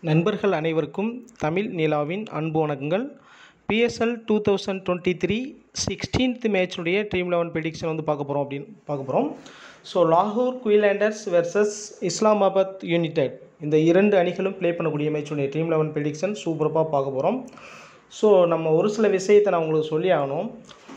நண்பர்கள் அனைவருக்கும் தமிழ் நிலாவின் அன்பு வணக்கங்கள் PSL two thousand twenty three sixteenth மேட்சுடைய டீம் லெவன் ப்ரெடிக்ஷன் வந்து பார்க்க போகிறோம் அப்படின்னு பார்க்க போகிறோம் ஸோ லாகூர் குயிலாண்டர்ஸ் வெர்சஸ் இஸ்லாமாபாத் யுனைடெட் இந்த இரண்டு அணிகளும் ப்ளே பண்ணக்கூடிய மேட்சுடைய டீம் லெவன் ப்ரெடிக்ஷன் சூப்பராக பார்க்க போகிறோம் ஸோ நம்ம ஒரு சில விஷயத்தை நான் உங்களுக்கு சொல்லி ஆகணும்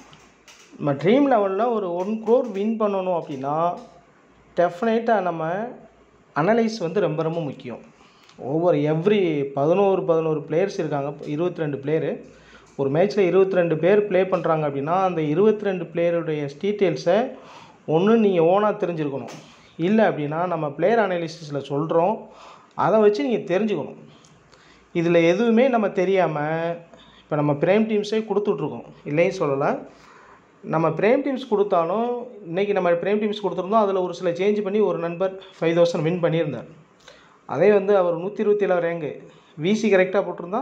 நம்ம ட்ரீம் லெவலில் ஒரு ஒன் க்ரோர் வின் பண்ணணும் அப்படின்னா டெஃபினட்டாக நம்ம அனலைஸ் வந்து ரொம்ப ரொம்ப முக்கியம் ஒவ்வொரு எவ்ரி பதினோரு பதினோரு பிளேயர்ஸ் இருக்காங்க இருபத்தி ரெண்டு பிளேயரு ஒரு மேட்ச்சில் இருபத்தி ரெண்டு பேர் ப்ளே பண்ணுறாங்க அப்படின்னா அந்த இருபத்தி ரெண்டு பிளேயருடைய டீட்டெயில்ஸை ஒன்று நீங்கள் ஓனாக தெரிஞ்சிருக்கணும் இல்லை அப்படின்னா நம்ம பிளேயர் அனாலிசிஸில் சொல்கிறோம் அதை வச்சு நீங்கள் தெரிஞ்சுக்கணும் இதில் எதுவுமே நம்ம தெரியாமல் இப்போ நம்ம பிரேம் டீம்ஸே கொடுத்துட்ருக்கோம் இல்லைன்னு சொல்லலை நம்ம பிரேம் டீம்ஸ் கொடுத்தாலும் இன்றைக்கி நம்ம பிரேம் டீம்ஸ் கொடுத்துருந்தோம் அதில் ஒரு சில சேஞ்ச் பண்ணி ஒரு நண்பர் ஃபைவ் தௌசண்ட் வின் பண்ணியிருந்தார் அதே வந்து அவர் நூற்றி இருபத்தி ஏழு ரேங்கு விசி கரெக்டாக போட்டிருந்தா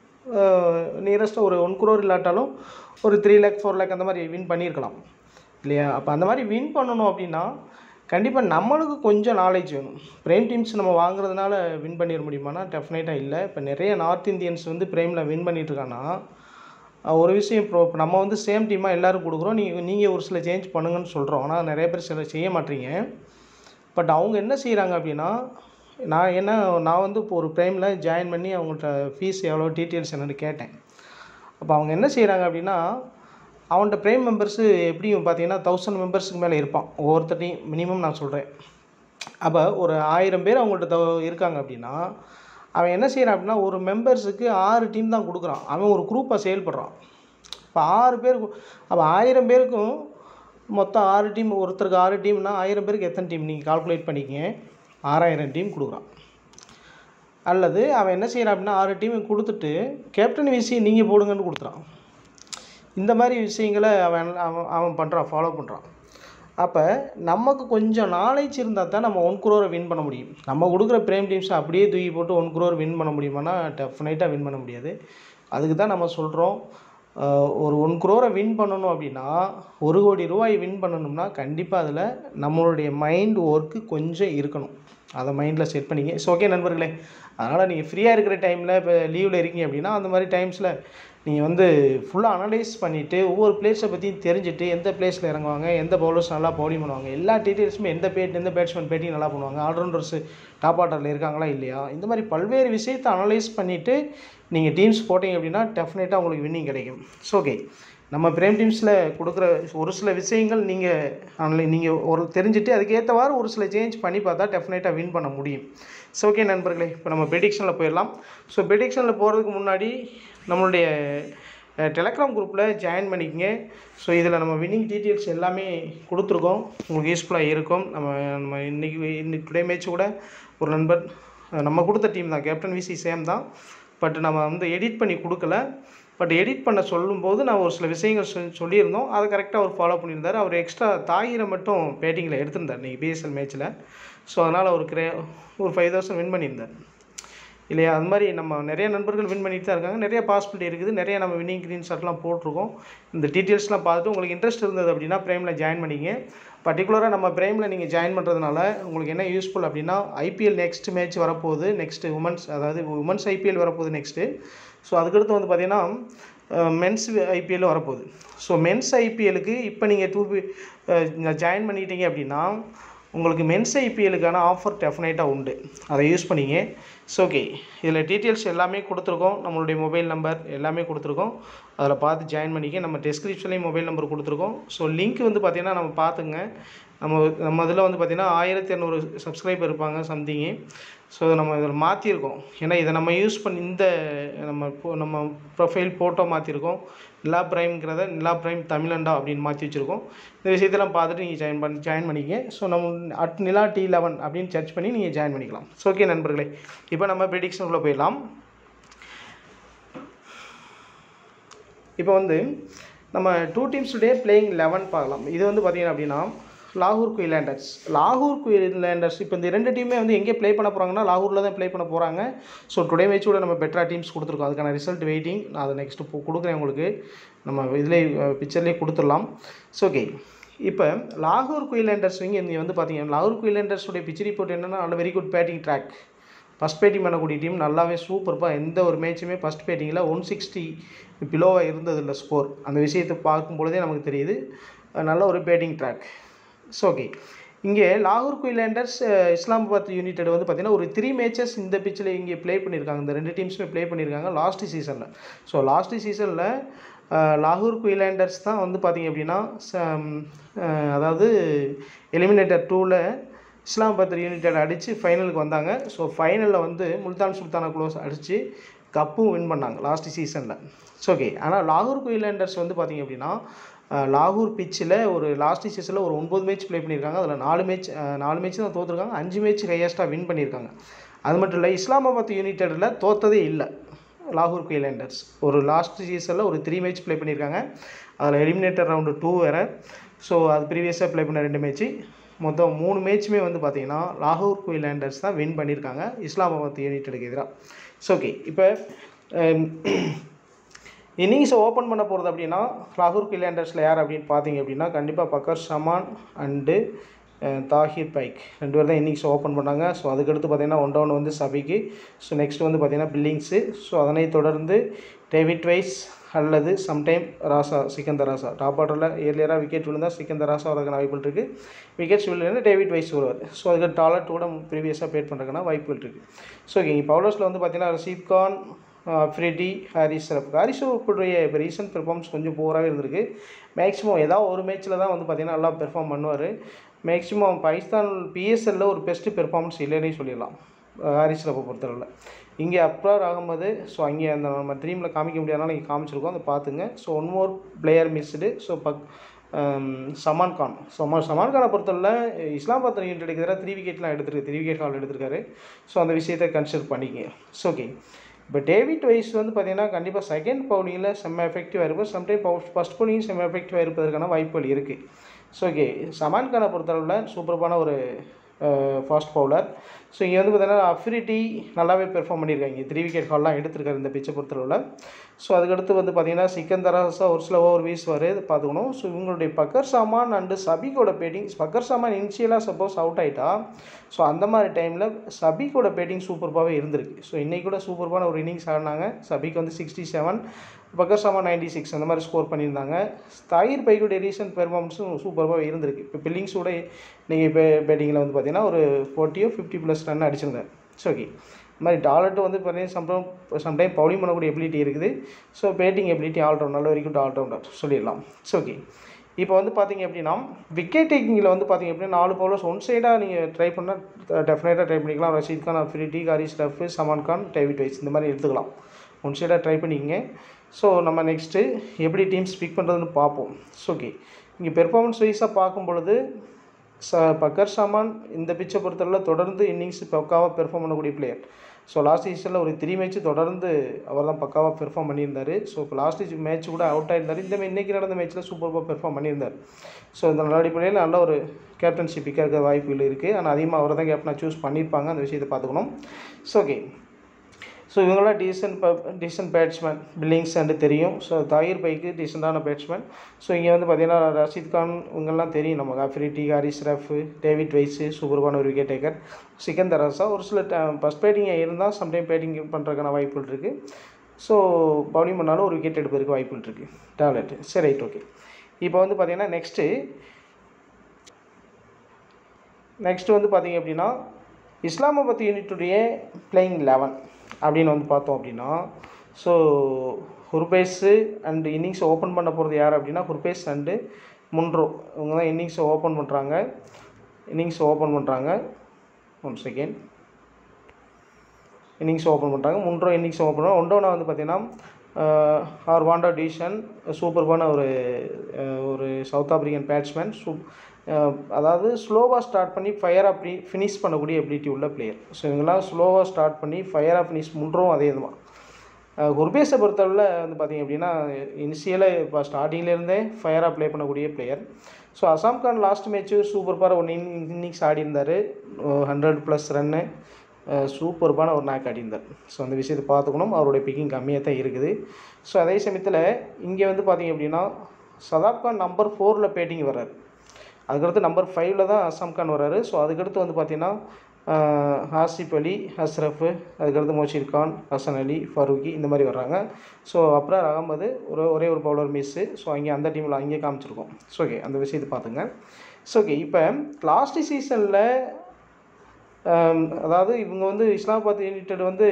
நியரஸ்ட்டாக ஒரு ஒன் குரோர் இல்லாட்டாலும் ஒரு த்ரீ லேக் ஃபோர் லேக் அந்த மாதிரி வின் பண்ணியிருக்கலாம் இல்லையா அப்போ அந்த மாதிரி வின் பண்ணணும் அப்படின்னா கண்டிப்பாக நம்மளுக்கு கொஞ்சம் நாலேஜ் வேணும் பிரேம் டீம்ஸ் நம்ம வாங்குறதுனால வின் பண்ணிட முடியுமானா டெஃபினட்டாக இல்லை இப்போ நிறைய நார்த் இந்தியன்ஸ் வந்து பிரேமில் வின் பண்ணிகிட்ருக்காங்கன்னா ஒரு விஷயம் இப்போ இப்போ நம்ம வந்து சேம் டீமாக எல்லோரும் கொடுக்குறோம் நீங்கள் நீங்கள் ஒரு சில சேஞ்ச் பண்ணுங்கன்னு சொல்கிறோம் ஆனால் நிறைய பேர் சில செய்ய மாட்டீங்க பட் அவங்க என்ன செய்கிறாங்க அப்படின்னா நான் என்ன நான் வந்து இப்போ ஒரு ப்ரைமில் ஜாயின் பண்ணி அவங்கள்ட்ட ஃபீஸ் எவ்வளோ டீட்டெயில்ஸ் என்னென்னு கேட்டேன் அப்போ அவங்க என்ன செய்கிறாங்க அப்படின்னா அவன்கிட்ட ப்ரைம் மெம்பர்ஸு எப்படியும் பார்த்தீங்கன்னா தௌசண்ட் மெம்பர்ஸுக்கு மேலே இருப்பான் ஒவ்வொருத்தட்டையும் மினிமம் நான் சொல்கிறேன் அப்போ ஒரு ஆயிரம் பேர் அவங்கள்ட்ட தவ- இருக்காங்க அப்படின்னா அவன் என்ன செய்கிறான் அப்படின்னா ஒரு மெம்பர்ஸுக்கு ஆறு டீம் தான் கொடுக்குறான் அவன் ஒரு குரூப்பாக செயல்படுறான் இப்போ ஆறு பேர் கு- அப்போ ஆயிரம் பேருக்கும் மொத்தம் ஆறு டீம் ஒருத்தருக்கு ஆறு டீம்னா ஆயிரம் பேருக்கு எத்தனை டீம் நீங்கள் கால்குலேட் பண்ணிக்கங்க ஆறாயிரம் டீம் கொடுக்குறான் அல்லது அவன் என்ன செய்கிறான் அப்படின்னா ஆறு டீம் கொடுத்துட்டு கேப்டன் விசி நீங்கள் போடுங்கன்னு கொடுத்துறான் இந்த மாதிரி விஷயங்களை அவன் அவன் அவன் பண்ணுறான் ஃபாலோ பண்ணுறான் அப்போ நமக்கு கொஞ்சம் நாலேஜ் இருந்தால் தான் நம்ம ஒன் குரோரை வின் பண்ண முடியும் நம்ம கொடுக்குற பிரேம் டீம்ஸை அப்படியே தூக்கி போட்டு ஒன் குரோர் வின் பண்ண முடியுமானா டெஃபினட்டாக வின் பண்ண முடியாது அதுக்கு தான் நம்ம சொல்கிறோம் ஒரு ஒன் குரோரை வின் பண்ணணும் அப்படின்னா ஒரு கோடி ரூபாய் வின் பண்ணணும்னா கண்டிப்பாக அதில் நம்மளுடைய மைண்ட் ஒர்க்கு கொஞ்சம் இருக்கணும் அதை மைண்டில் செட் பண்ணிங்க இட்ஸ் ஓகே நண்பர்களே அதனால் நீங்கள் ஃப்ரீயாக இருக்கிற டைமில் இப்போ லீவில் இருக்கீங்க அப்படின்னா அந்த மாதிரி டைம்ஸில் நீங்கள் வந்து ஃபுல்லாக அனலைஸ் பண்ணிவிட்டு ஒவ்வொரு பிளேஸை பற்றியும் தெரிஞ்சுட்டு எந்த பிளேஸில் இறங்குவாங்க எந்த பவுலர்ஸ் நல்லா பவுலிங் பண்ணுவாங்க எல்லா டீட்டெயில்ஸுமே எந்த பேட் எந்த பேட்ஸ்மேன் பேட்டிங் நல்லா பண்ணுவாங்க ஆல்ரவுண்டர்ஸ் டாப் ஆர்டரில் இருக்காங்களா இல்லையா இந்த மாதிரி பல்வேறு விஷயத்தை அனலைஸ் பண்ணிவிட்டு நீங்கள் டீம்ஸ் போட்டிங்க அப்படின்னா டெஃபினட்டாக உங்களுக்கு வின்னிங் கிடைக்கும் ஸோ ஓகே நம்ம பிரேம் டீம்ஸில் கொடுக்குற ஒரு சில விஷயங்கள் நீங்கள் அனலை நீங்கள் ஒரு தெரிஞ்சுட்டு அதுக்கேற்றவாறு ஒரு சில சேஞ்ச் பண்ணி பார்த்தா டெஃபினட்டாக வின் பண்ண முடியும் ஸோ ஓகே நண்பர்களே இப்போ நம்ம ப்ரெடிக்ஷனில் போயிடலாம் ஸோ ப்ரெடிக்ஷனில் போகிறதுக்கு முன்னாடி நம்மளுடைய டெலகிராம் குரூப்பில் ஜாயின் பண்ணிக்கங்க ஸோ இதில் நம்ம வின்னிங் டீட்டெயில்ஸ் எல்லாமே கொடுத்துருக்கோம் உங்களுக்கு யூஸ்ஃபுல்லாக இருக்கும் நம்ம நம்ம இன்றைக்கி இன்னைக்கு டுடே மேட்ச் கூட ஒரு நண்பர் அஹ், நம்ம கொடுத்த டீம் தான் கேப்டன் விசி சேம் தான் பட் நம்ம வந்து எடிட் பண்ணி கொடுக்கல பட் எடிட் பண்ண சொல்லும்போது நான் ஒரு சில விஷயங்கள் சொல் சொல்லியிருந்தோம் அதை கரெக்டாக அவர் ஃபாலோ பண்ணியிருந்தார் அவர் எக்ஸ்ட்ரா தாயிரை மட்டும் பேட்டிங்கில் எடுத்திருந்தார் இன்றைக்கி பிஎஸ்எல் மேட்ச்சில் ஸோ அதனால் அவர் கிரே ஒரு ஃபைவ் தௌசண்ட் வின் பண்ணியிருந்தார் இல்லையா அது மாதிரி நம்ம நிறைய நண்பர்கள் வின் பண்ணிட்டு தான் இருக்காங்க நிறைய பாசிபிலிட்டி இருக்குது நிறைய நம்ம வின்னிங் க்ரீன் ஷாட்லாம் போட்டிருக்கோம் இந்த டீட்டெயில்ஸ்லாம் பார்த்துட்டு உங்களுக்கு இன்ட்ரெஸ்ட் இருந்தது அப்படின்னா ப்ரைமில் ஜாயின் பண்ணிங்க பர்டிகுலராக நம்ம ப்ரைமில் நீங்கள் ஜாயின் பண்ணுறதுனால உங்களுக்கு என்ன யூஸ்ஃபுல் அப்படின்னா ஐபிஎல் நெக்ஸ்ட் மேட்ச் வரப்போகுது நெக்ஸ்ட் உமன்ஸ் அதாவது உமன்ஸ் ஐபிஎல் வரப்போகுது நெக்ஸ்ட்டு ஸோ அதுக்கடுத்து வந்து பார்த்தீங்கன்னா மென்ஸ் ஐபிஎல் வரப்போகுது ஸோ மென்ஸ் ஐபிஎலுக்கு இப்போ நீங்கள் டூ ஜாயின் பண்ணிட்டீங்க அப்படின்னா உங்களுக்கு மென்ஸ் ஐபிஎலுக்கான ஆஃபர் டெஃபினட்டாக உண்டு அதை யூஸ் பண்ணிங்க ஸோ ஓகே இதில் டீட்டெயில்ஸ் எல்லாமே கொடுத்துருக்கோம் நம்மளுடைய மொபைல் நம்பர் எல்லாமே கொடுத்துருக்கோம் அதில் பார்த்து ஜாயின் பண்ணிக்க நம்ம டெஸ்கிரிப்ஷன்லேயும் மொபைல் நம்பர் கொடுத்துருக்கோம் ஸோ லிங்க் வந்து பார்த்திங்கன்னா நம்ம பார்த்துங்க நம்ம நம்ம இதில் வந்து பார்த்திங்கன்னா ஆயிரத்தி இரநூறு சப்ஸ்கிரைபர் இருப்பாங்க சம்திங்கு ஸோ நம்ம இதில் மாற்றிருக்கோம் ஏன்னா இதை நம்ம யூஸ் பண்ணி இந்த நம்ம இப்போ நம்ம ப்ரொஃபைல் ஃபோட்டோ மாற்றிருக்கோம் நிலா பிரைம்ங்கிறத நிலா பிரைம் தமிழண்டா அப்படின்னு மாற்றி வச்சுருக்கோம் இந்த விஷயத்தெல்லாம் பார்த்துட்டு நீங்கள் ஜாயின் பண்ணி ஜாயின் பண்ணிக்க ஸோ நம்ம அட் நிலா டி லெவன் அப்படின்னு சர்ச் பண்ணி நீங்கள் ஜாயின் பண்ணிக்கலாம் ஸோ ஓகே நண்பர்களே இப்போ நம்ம ப்ரெடிக்ஷனுக்குள்ளே போயிடலாம் இப்போ வந்து நம்ம two teams today playing eleven பார்க்கலாம் இது வந்து பார்த்தீங்கன்னா அப்படின்னா லாகூர் குயிலாண்டர்ஸ் லாகூர் குயிலாண்டர்ஸ் இப்போ இந்த ரெண்டு டீமே வந்து எங்கே ப்ளே பண்ண போகிறாங்கன்னா லாகூரில் தான் ப்ளே பண்ண போகிறாங்க ஸோ டுடே மேட்சோட நம்ம பெட்டரா டீம்ஸ் கொடுத்துருக்கோம் அதுக்கான ரிசல்ட் வெயிட்டிங் நான் அதை நெக்ஸ்ட்டு இப்போ கொடுக்குறேன் உங்களுக்கு நம்ம இதிலே பிக்சர்லேயே கொடுத்துடலாம் ஸோ ஓகே இப்போ லாகூர் குயிலாண்டர்ஸ் இங்கே வந்து பார்த்தீங்கன்னா லாகூர் குயிலாண்டர்ஸுடைய பிச் ரிப்போர்ட் என்னென்னா நல்ல very good batting track first batting பண்ணக்கூடிய டீம் நல்லாவே சூப்பர்ப்பாக எந்த ஒரு மேட்சுமே ஃபஸ்ட் பேட்டிங்கில் ஒன் சிக்ஸ்டி பிலோவாக இருந்ததில்ல ஸ்கோர் அந்த விஷயத்தை பார்க்கும் பொழுதே நமக்கு தெரியுது அஹ் நல்ல ஒரு பேட்டிங் ட்ராக் ஸோ ஓகே இங்கே லாகூர் குயிலாண்டர்ஸ் இஸ்லாமாபாத் யுனைடெட் வந்து பார்த்திங்கன்னா ஒரு த்ரீ மேட்சஸ் இந்த பிச்சில் இங்கே ப்ளே பண்ணியிருக்காங்க இந்த ரெண்டு டீம்ஸுமே ப்ளே பண்ணியிருக்காங்க லாஸ்ட் சீசனில் ஸோ லாஸ்ட் சீசனில் லாகூர் குயிலாண்டர்ஸ் தான் வந்து பார்த்திங்க அப்படின்னா ச- அஹ் அதாவது எலிமினேட்டர் டூவில் இஸ்லாமாபாத் யுனைடெட் அடித்து ஃபைனலுக்கு வந்தாங்க ஸோ ஃபைனலில் வந்து முல்தான் சுல்தானா க்ளோஸ் அடித்து கப்பும் வின் பண்ணாங்க லாஸ்ட் சீசனில் ஸோ ஓகே ஆனால் லாகூர் குயிலாண்டர்ஸ் வந்து பார்த்திங்க அப்படின்னா அஹ், லாகூர் பிச்சில் ஒரு லாஸ்ட் சீசனில் ஒரு ஒன்பது மேட்ச் ப்ளே பண்ணியிருக்காங்க அதில் நாலு மேட்ச் நாலு மேட்ச் தான் தோற்றுருக்காங்க அஞ்சு மேட்ச் ஹையஸ்ட்டாக வின் பண்ணியிருக்காங்க அது மட்டும் இல்லை இஸ்லாமாபாத் யுனைடெடில் தோத்ததே இல்லை லாகூர் குயிலாண்டர்ஸ் ஒரு லாஸ்ட் சீசனில் ஒரு த்ரீ மேட்ச் ப்ளே பண்ணியிருக்காங்க அதில் எலிமினேட்டர் ரவுண்டு டூ வேறு ஸோ அது ப்ரீவியஸாக ப்ளே பண்ண ரெண்டு மேட்ச்சு மொத்தம் மூணு மேட்ச்சுமே வந்து பார்த்தீங்கன்னா லாகூர் குயிலாண்டர்ஸ் தான் வின் பண்ணியிருக்காங்க இஸ்லாமாபாத் யுனைடெடுக்கு எதிராக ஸோ ஓகே இப்போ இன்னிங்ஸை ஓப்பன் பண்ண போகிறது அப்படின்னா லாகூர் கில்லாண்டர்ஸில் யார் அப்படின்னு பார்த்தீங்க அப்படின்னா கண்டிப்பாக பக்கர் ஷமான் அண்டு தாஹிர் பைக் ரெண்டு பேர் தான் இன்னிங்ஸ் ஓப்பன் பண்ணாங்க ஸோ அதுக்கடுத்து பார்த்தீங்கன்னா ஒன் டவுன் வந்து சபிக்கு ஸோ நெக்ஸ்ட் வந்து பார்த்தீங்கன்னா பில்லிங்ஸு ஸோ அதனைத் தொடர்ந்து டேவிட் வைஸ் அல்லது சம்டைம் ராசா சிக்கந்தர் ராசா டாப் ஆர்டரில் ஏர்லியராக விக்கெட் விழுந்தால் சிக்கந்தர் ராசா வரதுக்கான வாய்ப்புகள் இருக்குது விக்கெட்ஸ் விழுந்து டேவிட் வைஸ் வருவார் ஸோ அதுக்கு டாலட் கூட ப்ரீவியஸாக பேட் பண்ணுறதுக்கான வாய்ப்புகள் இருக்குது ஸோ இங்கே பவுலர்ஸில் வந்து பார்த்தீங்கன்னா ரஷீத் கான் ஃப்ரெடி ஹாரிஸ் ரப் ஹாரிஸ் ரப்புடைய இப்போ ரீசன்ட் பெர்ஃபார்மன்ஸ் கொஞ்சம் போராகவே இருந்திருக்கு மேக்ஸிமம் ஏதாவது ஒரு மேட்ச்சில் தான் வந்து பார்த்திங்கன்னா நல்லா பெர்ஃபார்ம் பண்ணுவார் மேக்ஸிமம் பாகிஸ்தான் பிஎஸ்எல்ல ஒரு பெஸ்ட்டு பெர்ஃபார்மன்ஸ் இல்லைன்னே சொல்லிடலாம் ஹாரிஸ் ரப்பை பொறுத்தளவில் இங்கே அப்ரார் ஆகும்போது ஸோ அங்கே அந்த நம்ம ட்ரீமில் காமிக்க முடியாதனால இங்கே காமிச்சிருக்கோம் அதை பார்த்துங்க so one more player missed so பக் சமான் கான் சமா சமான் கானை பொறுத்தவரை இஸ்லாமாபாத் யுனைடெட் எதிராக த்ரீ விக்கெட்லாம் எடுத்திருக்கு த்ரீ விக்கெட் ஹால் எடுத்திருக்காரு ஸோ அந்த விஷயத்தை கன்சிடர் பண்ணிக்கங்க ஸோ ஓகே இப்போ டேவிட் வைஸ் வந்து பார்த்தீங்கன்னா கண்டிப்பாக செகண்ட் பவுலிங்கில் செம்ம எஃபெக்டிவாக இருக்கும் சம்டைம் ஃபஸ்ட் பவுலிங் செம்ம எஃபெக்டிவாக இருப்பதற்கான வாய்ப்புகள் இருக்குது ஸோ ஓகே சமான் கானை பொறுத்தளவில் சூப்பரான ஒரு ஃபாஸ்ட் பவுலர் ஸோ இங்கே வந்து பார்த்தீங்கன்னா அஃபிரிட்டி நல்லாவே பெர்ஃபார்ம் பண்ணியிருக்காங்க த்ரீ விக்கெட் ஹால்லாம் எடுத்திருக்காரு இந்த பிச்சை பொறுத்தளவில் ஸோ அதுக்கடுத்து வந்து பார்த்தீங்கன்னா சிக்கந்தராசா ஒரு சில ஓவர் வீசுவார் இது பார்த்துக்கணும் ஸோ இவங்களுடைய பக்கர் சாமான் அண்டு சபிகோட பேட்டிங் பக்கர் சாமான் இனிஷியலாக சப்போஸ் அவுட் ஆகிட்டா ஸோ அந்த மாதிரி டைமில் சபிகோட பேட்டிங் சூப்பர்பாகவே இருந்திருக்கு ஸோ இன்றைக்கி கூட சூப்பர்பான ஒரு இன்னிங்ஸ் ஆடினாங்க சபிக்கு வந்து sixty seven Fakhar Zaman ninety six அந்த மாதிரி ஸ்கோர் பண்ணியிருந்தாங்க தாயிர் பைக்குடைய ரீசன்ட் பெர்ஃபார்மன்ஸும் சூப்பராகவே இருந்திருக்கு இப்போ பில்லிங்ஸோட இன்றைக்கி பே பேட்டிங்கில் வந்து பார்த்தீங்கன்னா ஒரு ஃபோர்ட்டியோ ஃபிஃப்டி ப்ளஸ் ரன் அடிச்சிருந்தார் ஸோ ஓகே இந்த மாதிரி டாலர்ட்டு வந்து பார்த்தீங்கன்னா சம்டைம் சம்டைம் பவுலிங் பண்ணக்கூடிய எபிலிட்டி இருக்குது ஸோ பேட்டிங் எபிலிட்டி ஆல்ரவுண்ட் நல்ல வரைக்கும் ஆல்ரவுண்டர் சொல்லிடலாம் ஸோ ஓகே இப்போ வந்து பார்த்தீங்க அப்படின்னா விக்கெட் டேக்கிங்கில் வந்து பார்த்தீங்க அப்படின்னா நாலு பவுலர்ஸ் ஒன் சைடாக நீங்கள் ட்ரை பண்ணால் டெஃபினட்டாக ட்ரை பண்ணிக்கலாம் ரஷீத் கான் அஃப்ரிடி ஹாரிஸ் ரஃப் சமான் கான் டேவிட் வைஸ் இந்த மாதிரி எடுத்துக்கலாம் ஒன் சைடாக ட்ரை பண்ணிக்கங்க ஸோ நம்ம நெக்ஸ்ட்டு எப்படி டீம்ஸ் பிக் பண்ணுறதுன்னு பார்ப்போம் ஸோ ஓகே இங்கே பெர்ஃபார்மன்ஸ் வைஸாக பார்க்கும் பொழுது ச பக்கர் சாமான் இந்த பிச்சை பொறுத்தளவில் தொடர்ந்து இன்னிங்ஸ் பக்காவாக பெர்ஃபார்ம் பண்ணக்கூடிய பிளேயர் ஸோ லாஸ்ட் சீசனில் ஒரு த்ரீ மேட்ச் தொடர்ந்து அவர் தான் பக்காவாக பெர்ஃபார்ம் பண்ணியிருந்தார் ஸோ இப்போ லாஸ்ட் மேட்ச் கூட அவுட் ஆயிருந்தார் இந்த இன்றைக்கி நடந்த மேட்ச்சில் சூப்பராக பெர்ஃபார்ம் பண்ணியிருந்தார் ஸோ இந்த நல்ல அடிப்படையில் நல்ல ஒரு கேப்டன்ஷிப் பிக்காக இருக்க வாய்ப்புகள் இருக்குது ஆனால் அதிகமாக அவர் தான் கேப்டனாக சூஸ் பண்ணியிருப்பாங்க அந்த விஷயத்தை பார்த்துக்கணும் ஸோ ஓகே ஸோ இவங்களாம் டீசென்ட் ப டீசென்ட் பேட்ஸ்மேன் பில்லிங்ஸ் அண்டு தெரியும் ஸோ தாயிர் பைக்கு டீசெண்டான பேட்ஸ்மேன் ஸோ இங்கே வந்து பார்த்தீங்கன்னா ரஷீத் கான் இவங்கெல்லாம் தெரியும் நமக்கு அஃப்ரிட்டி ஹாரிஸ் ரஃப் டேவிட் வைஸு சூப்பர்பான ஒரு விக்கெட் டேக்கர் சிக்கந்தர் ரசா ஒரு சில ஃபஸ்ட் பேட்டிங் இருந்தால் சம்டைம் பேட்டிங் பண்ணுறதுக்கான வாய்ப்புகள் இருக்குது ஸோ பவுலிங் பண்ணாலும் ஒரு விக்கெட் எடுப்பதற்கு வாய்ப்புகள் இருக்குது டேலண்ட் சரி ரைட் ஓகே இப்போ வந்து பார்த்தீங்கன்னா நெக்ஸ்ட்டு நெக்ஸ்ட் வந்து பார்த்தீங்க அப்படின்னா இஸ்லாமாபாத் யூனிட்டுடைய பிளேயிங் லெவன் அப்படின்னு வந்து பார்த்தோம் அப்படின்னா so Gurbaz and innings open பண்ண போகிறது யார் அப்படின்னா ஹுர்பேஸ் அண்டு முன்ரோ இவங்க தான் இன்னிங்ஸை ஓப்பன் பண்ணுறாங்க இன்னிங்ஸ் ஓப்பன் பண்ணுறாங்க ஒன் செகண்ட் இன்னிங்ஸ் ஓப்பன் பண்ணுறாங்க முன்ரோ இன்னிங்ஸ் ஓப்பன் பண்ணுறாங்க ஒன்றோனா வந்து பார்த்தீங்கன்னா ஆர் வாண்டா டிஷன் சூப்பர்பான ஒரு அஹ், ஒரு சவுத் ஆப்பிரிக்கன் பேட்ஸ்மேன் சூப் அஹ், அதாவது ஸ்லோவாக ஸ்டார்ட் பண்ணி ஃபயராக ஃபினி ஃபினிஷ் பண்ணக்கூடிய எபிலிட்டி உள்ள பிளேயர் ஸோ இவங்கெல்லாம் ஸ்லோவாக ஸ்டார்ட் பண்ணி ஃபயராக ஃபினிஷ் முன்றும் அதே இதுதான் குர்பேஸை பொறுத்தளவில் வந்து பார்த்திங்க அப்படின்னா இனிஷியலாக இப்போ ஸ்டார்டிங்லேருந்தே ஃபயராக ப்ளே பண்ணக்கூடிய player so Azam Khan last match super பார் ஒன் இன்னிங்ஸ் ஆடி இருந்தார் ஹண்ட்ரட் ப்ளஸ் ரன்னு சூப்பர்பான ஒரு நாக் ஆடியிருந்தார் ஸோ அந்த விஷயத்தை பார்த்துக்கணும் அவருடைய பிக்கிங் கம்மியாக தான் இருக்குது ஸோ அதே சமயத்தில் இங்கே வந்து பார்த்திங்க அப்படின்னா சதாப் கான் நம்பர் ஃபோரில் பேட்டிங் வர்றாரு அதுக்கடுத்து நம்பர் ஃபைவ்ல தான் அசாம் கான் வர்றாரு ஸோ அதுக்கடுத்து வந்து பார்த்தீங்கன்னா ஹாசிப் அலி ஹஸ்ரஃப் அதுக்கடுத்து மோஷிர் கான் ஹசன் அலி ஃபரூக்கி இந்த மாதிரி வர்றாங்க ஸோ அப்ரார் அகமது ஒரு ஒரே ஒரு பவுலர் மிஸ்ஸு ஸோ அங்கே அந்த டீமில் அங்கேயே காமிச்சிருக்கோம் ஸோ ஓகே அந்த விஷயத்தை பார்த்துங்க ஸோ ஓகே இப்போ லாஸ்ட் சீசனில் அதாவது இவங்க வந்து இஸ்லாமாபாத் யுனைடெட் வந்து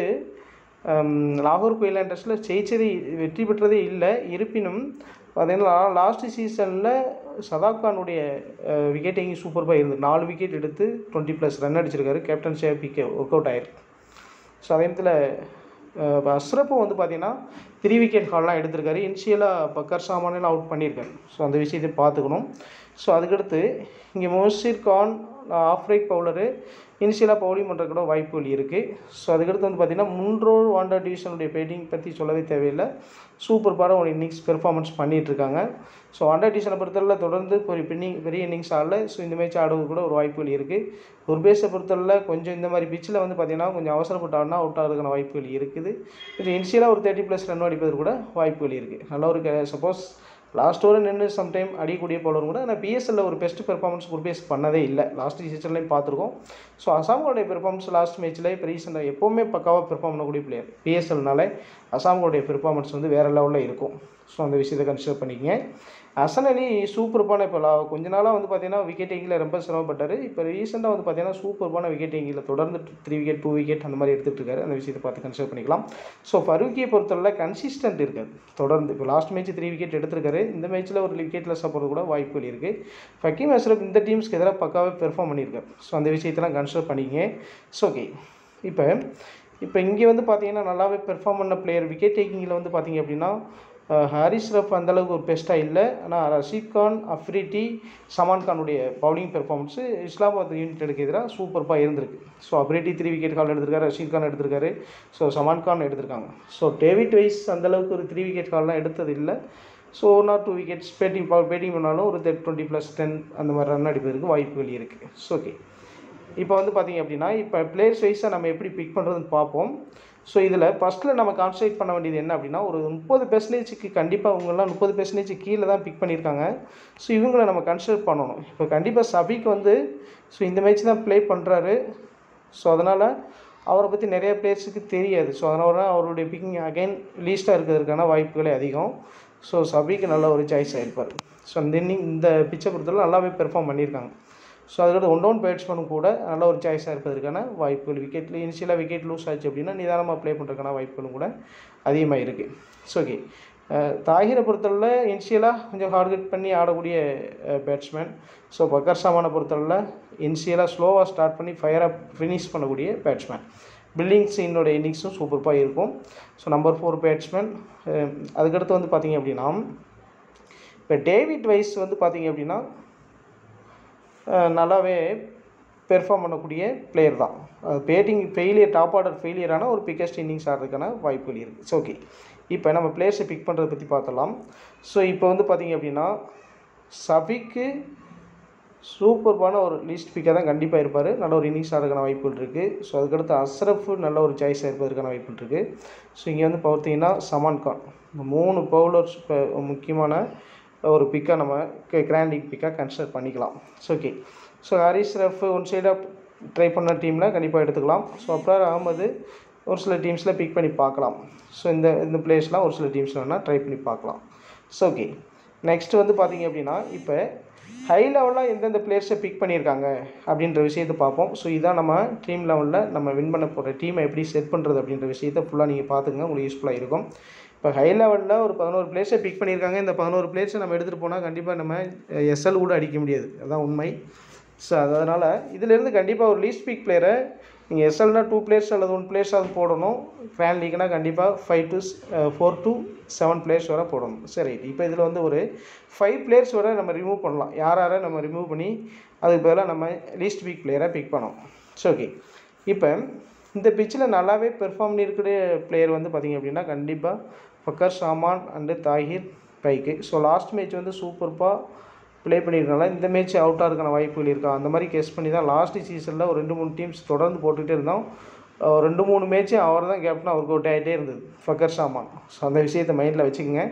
லாகூர் குயிலாண்டர்ஸில் ஜெயிச்சதே வெற்றி பெற்றதே இல்லை இருப்பினும் பார்த்தீங்கன்னா லாஸ்ட் சீசனில் சதாப் கானுடைய விக்கெட்டிங் சூப்பர்பாக இருந்தது நாலு விக்கெட் எடுத்து டுவெண்ட்டி ப்ளஸ் ரன் அடிச்சிருக்காரு கேப்டன் ஷேப் விக்கெட் ஒர்க் அவுட் ஆயிருக்கு ஸோ அதே நேரத்தில் அஸ்ரப்பும் வந்து பார்த்தீங்கன்னா த்ரீ விக்கெட் ஹால்லாம் எடுத்திருக்காரு இனிஷியலாக பக்கர் சாமானெல்லாம் அவுட் பண்ணியிருக்காரு ஸோ அந்த விஷயத்தை பார்த்துக்கணும் ஸோ அதுக்கடுத்து இங்கே Mohsin Khan off right bowler இனிஷியலாக பவுலிங் பண்ணுற கூட வாய்ப்புகள் இருக்குது ஸோ அதுக்கடுத்து வந்து பார்த்திங்கன்னா முன்ரோல் வாண்டர் டிவிஷனுடைய பேட்டிங் பற்றி சொல்லவே தேவையில்லை சூப்பர் பாட ஒரு இன்னிங்ஸ் பெர்ஃபார்மன்ஸ் பண்ணிகிட்ருக்காங்க ஸோ வாண்டர் டிவிஷனை பொறுத்தவரை தொடர்ந்து ஒரு பெண்ணிங் பெரிய இன்னிங்ஸ் ஆடல ஸோ இந்த மேட்ச் ஆடுவது கூட ஒரு வாய்ப்புகள் இருக்குது ஒரு பேஸை பொறுத்தவரை கொஞ்சம் இந்த மாதிரி பிச்சில் வந்து பார்த்திங்கன்னா கொஞ்சம் அவசரப்பட்டு ஆடினா அவுட் ஆகிறதுக்கான வாய்ப்புகள் இருக்குது கொஞ்சம் இனிஷியலாக ஒரு தேர்ட்டி ப்ளஸ் ரன் அடிப்பதற்கு கூட வாய்ப்புகள் இருக்குது நல்ல ஒரு சப்போஸ் லாஸ்ட் ஓவர் நின்று சம்டைம் அடிக்கக்கூடிய பவுலரும் கூட ஆனால் பிஎஸ்எல்ல ஒரு பெஸ்ட் பெர்ஃபார்மன்ஸ் ஒரு பேஸ் பண்ணதே இல்லை லாஸ்ட் சீசன்லையும் பார்த்துருக்கோம் ஸோ அசாம்களுடைய பெர்ஃபார்மன்ஸ் லாஸ்ட் மேட்ச்சில் இப்போ ரீசெண்டாக எப்போவுமே பக்காவாக பெர்ஃபார்ம் பண்ணக்கூடிய பிளேயர் பிஎஸ்எல்னால அசாம்களுடைய பெர்ஃபார்மன்ஸ் வந்து வேறு லெவலில் இருக்கும் ஸோ அந்த விஷயத்தை கன்சிடர் பண்ணிக்கங்க ஹசன் அலி சூப்பர்பான இப்போ லா- கொஞ்ச நாளாக வந்து பார்த்தீங்கன்னா விக்கெட் டேக்கிங்கில் ரொம்ப சிரமப்பட்டார் இப்போ ரீசெண்டாக வந்து பார்த்தீங்கன்னா சூப்பர்பான விக்கெட் டேக்கிங்கில் தொடர்ந்து த்ரீ விக்கெட் டூ விக்கெட் அந்த மாதிரி எடுத்துகிட்டு இருக்காரு அந்த விஷயத்தை பார்த்து கன்சிடர் பண்ணிக்கலாம் ஸோ ஃபரூக்கியை பொறுத்தவரை கன்சிஸ்டன்ட் இருக்காது தொடர்ந்து இப்போ லாஸ்ட் மேட்ச் த்ரீ விக்கெட் எடுத்திருக்காரு இந்த மேட்ச்சில் ஒரு விக்கெட்டில் சாப்பிட்றது கூட வாய்ப்புகள் இருக்குது ஃபக்கீம் அஸ்ரப் இந்த டீம்ஸ்க்கு எதிராக பக்காவே பெர்ஃபார்ம் பண்ணியிருக்காரு ஸோ அந்த விஷயத்தெல்லாம் கன்சிடர் பண்ணிக்கங்க ஸோ ஓகே இப்போ இப்போ இங்கே வந்து பார்த்தீங்கன்னா நல்லாவே பெர்ஃபார்ம் பண்ண பிளேயர் விக்கெட் டேக்கிங்கில் வந்து பார்த்தீங்க அப்படின்னா அஹ், ஹாரிஸ் ரஃப் அந்தளவுக்கு ஒரு பெஸ்ட்டாக இல்லை ஆனால் ரஷீத் கான் அஃப்ரிட்டி சமான் கானுடைய பவுலிங் பெர்ஃபார்மன்ஸு இஸ்லாமாபாத் யூனிட்டுக்கு எதிராக சூப்பர்பாக இருந்திருக்கு so Afridi three wicket haul எடுத்திருக்காரு ரஷீத் கான் எடுத்திருக்காரு ஸோ சமான் கான் எடுத்திருக்காங்க ஸோ டேவிட் வைஸ் அந்தளவுக்கு ஒரு த்ரீ விக்கெட் கால்லாம் எடுத்தது இல்லை so one or two wickets batting batting பண்ணாலும் ஒரு டுவெண்ட்டி ப்ளஸ் டென் அந்த மாதிரி ரன் அடிப்பதற்கு வாய்ப்புகள் இருக்குது ஸோ ஓகே இப்போ வந்து பார்த்தீங்க அப்படின்னா இப்போ பிளேயர்ஸ் வைஸாக நம்ம எப்படி பிக் பண்ணுறதுன்னு பார்ப்போம் ஸோ இதில் ஃபஸ்ட்டில் நம்ம கான்சன்ட்ரேட் பண்ண வேண்டியது என்ன அப்படின்னா ஒரு முப்பது பெர்சன்டேஜுக்கு கண்டிப்பாக இவங்கெல்லாம் முப்பது பெர்சன்டேஜ் கீழே தான் பிக் பண்ணியிருக்காங்க ஸோ இவங்களை நம்ம கன்சிடர் பண்ணணும் இப்போ கண்டிப்பாக சபிக் வந்து ஸோ இந்த மேட்ச் தான் ப்ளே பண்ணுறாரு ஸோ அதனால் அவரை பற்றி நிறைய பிளேயர்ஸுக்கு தெரியாது ஸோ அதனால தான் அவருடைய பிக்கிங் அகைன் லீஸ்ட்டாக இருக்கிறதுக்கான வாய்ப்புகளே அதிகம் ஸோ சபிக்கு நல்ல ஒரு சாய்ஸ் ஆகிருப்பார் ஸோ அந்த இன்னிங் இந்த பிச்சை பொறுத்தவரை நல்லாவே பெர்ஃபார்ம் பண்ணியிருக்காங்க ஸோ அதுக்கடுத்து ஒன் டவுன் பேட்ஸ்மேனும் கூட நல்ல ஒரு சாய்ஸாக இருப்பதற்கான வாய்ப்புகள் விக்கெட்டில் இனிஷியலாக விக்கெட் லூஸ் ஆச்சு அப்படின்னா நிதானமாக ப்ளே பண்ணுறதுக்கான வாய்ப்புகளும் கூட அதிகமாக இருக்குது ஸோ ஓகே தாகிரை பொறுத்தவரை இனிஷியலாக கொஞ்சம் ஹார்ட் கட் பண்ணி ஆடக்கூடிய பேட்ஸ்மேன் ஸோ பக்கர் சாமானை பொறுத்தவரை இனிஷியலாக ஸ்லோவாக ஸ்டார்ட் பண்ணி ஃபயராக ஃபினிஷ் பண்ணக்கூடிய பேட்ஸ்மேன் பில்டிங் சீனோட இன்னிங்ஸும் சூப்பராக இருக்கும் ஸோ நம்பர் ஃபோர் பேட்ஸ்மேன் அதுக்கடுத்து வந்து பார்த்தீங்க அப்படின்னா இப்போ டேவிட் வைஸ் வந்து பார்த்தீங்க அப்படின்னா அஹ் நல்லாவே பெர்ஃபார்ம் பண்ணக்கூடிய பிளேயர் தான் பேட்டிங் ஃபெயிலியர் டாப் ஆர்டர் ஃபெயிலியரான ஒரு பிக்கஸ்ட் இன்னிங்ஸ் ஆடுறதுக்கான வாய்ப்புகள் இருக்குது ஸோ ஓகே இப்போ நம்ம பிளேயர்ஸை பிக் பண்ணுறதை பற்றி பார்த்தலாம் ஸோ இப்போ வந்து பார்த்தீங்க அப்படின்னா சபிக்கு சூப்பர்பான ஒரு லீஸ்ட் பிக்காக தான் கண்டிப்பாக இருப்பார் நல்ல ஒரு இன்னிங்ஸ் ஆடுறதுக்கான வாய்ப்புகள் இருக்குது ஸோ அதுக்கடுத்து அஸ்ரஃப் நல்ல ஒரு சாய்ஸாக இருப்பதற்கான வாய்ப்புகள் இருக்குது ஸோ இங்கே வந்து பார்த்தீங்கன்னா சமான் கான் இந்த மூணு பவுலர்ஸ் இப்போ முக்கியமான ஒரு பிக்காக நம்ம கிராண்ட் லீக் பிக்காக கன்சிடர் பண்ணிக்கலாம் so okay so Haris Rauf one சைடாக ட்ரை பண்ண டீமில் கண்டிப்பாக எடுத்துக்கலாம் ஸோ அப்புறம் அகமது ஒரு சில டீம்ஸில் பிக் பண்ணி பார்க்கலாம் ஸோ இந்த இந்த பிளேஸ்லாம் ஒரு சில டீம்ஸில் வேணால் ட்ரை பண்ணி பார்க்கலாம் ஸோ ஓகே நெக்ஸ்ட் வந்து பார்த்தீங்க அப்படின்னா இப்போ ஹை லெவலில் எந்தெந்த பிளேயர்ஸை பிக் பண்ணியிருக்காங்க அப்படின்ற விஷயத்தை பார்ப்போம் ஸோ இதான் நம்ம டீம் லெவலில் நம்ம வின் பண்ண போகிற டீமை எப்படி செட் பண்ணுறது அப்படின்ற விஷயத்தை ஃபுல்லாக நீங்கள் பார்த்துங்க உங்களுக்கு யூஸ்ஃபுல்லாக இருக்கும் இப்போ ஹை லெவலில் ஒரு பதினோரு பிளேயர்ஸை பிக் பண்ணியிருக்காங்க இந்த பதினோரு பிளேயர்ஸை நம்ம எடுத்துகிட்டு போனால் கண்டிப்பாக நம்ம எஸ்எல் கூட அடிக்க முடியாது அதான் உண்மை ஸோ அதனால் இதிலேருந்து கண்டிப்பாக ஒரு லீஸ்ட் பிக் பிளேயரை நீங்கள் எஸ்எல்னா டூ பிளேயர்ஸ் அல்லது ஒன் பிளேயர்ஸாவது போடணும் கிராண்ட் லீக்னா கண்டிப்பாக five to four to seven players வரை போடணும் சரி இப்போ இதில் வந்து ஒரு ஃபைவ் பிளேயர்ஸ் வரை நம்ம ரிமூவ் பண்ணலாம் யார் யாரை நம்ம ரிமூவ் பண்ணி அதுக்கு பதிலாக நம்ம லீஸ்ட் பிக் பிளேயராக பிக் பண்ணோம் ஸோ ஓகே இப்போ இந்த பிச்சில் நல்லாவே பெர்ஃபார்ம் பண்ணியிருக்கிற பிளேயர் வந்து பார்த்திங்க அப்படின்னா கண்டிப்பாக Fakhar Zaman and Tahir Baig so last match வந்து சூப்பர்பாக ப்ளே பண்ணியிருக்கனால இந்த மேட்ச் அவுட்டாக இருக்கான வாய்ப்புகள் இருக்கா அந்த மாதிரி கெஸ் பண்ணி தான் லாஸ்ட் சீசனில் ஒரு ரெண்டு மூணு டீம்ஸ் தொடர்ந்து போட்டுகிட்டே இருந்தோம் அஹ் ரெண்டு மூணு மேட்ச்சு அவர் தான் கேப்டன் அவருக்கு அவுட் ஆகிட்டே இருந்தது ஃபக்கர் சாமான் ஸோ அந்த விஷயத்தை மைண்டில் வச்சுக்கோங்க